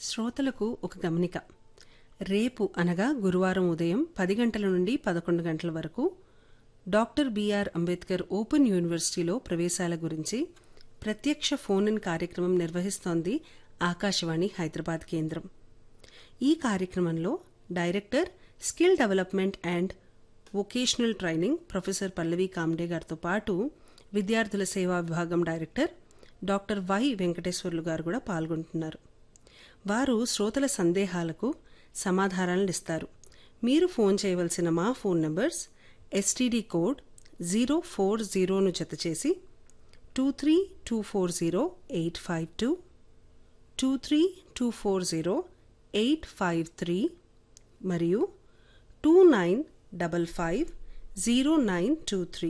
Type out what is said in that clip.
శ్రోతలకు ఒక గమనిక రేపు అనగా గురువారం ఉదయం పది గంటల నుండి పదకొండు గంటల వరకు డాక్టర్ బిఆర్ అంబేద్కర్ ఓపెన్ యూనివర్సిటీలో ప్రవేశాల గురించి ప్రత్యక్ష ఫోన్ ఇన్ కార్యక్రమం నిర్వహిస్తోంది ఆకాశవాణి హైదరాబాద్ కేంద్రం ఈ కార్యక్రమంలో director skill development and vocational training professor Pallavi Kamde గారితో పాటు విద్యార్థుల సేవా విభాగం డైరెక్టర్ డాక్టర్ వై వెంకటేశ్వర్లు గారు కూడా పాల్గొంటున్నారు వారు శ్రోతల సందేహాలకు సమాధానాలను ఇస్తారు మీరు ఫోన్ చేయవలసిన మా phone numbers STD code zero four జీరోను జతచేసి two three two four zero eight five two two three two four zero eight five three మరియు two nine double five zero nine two three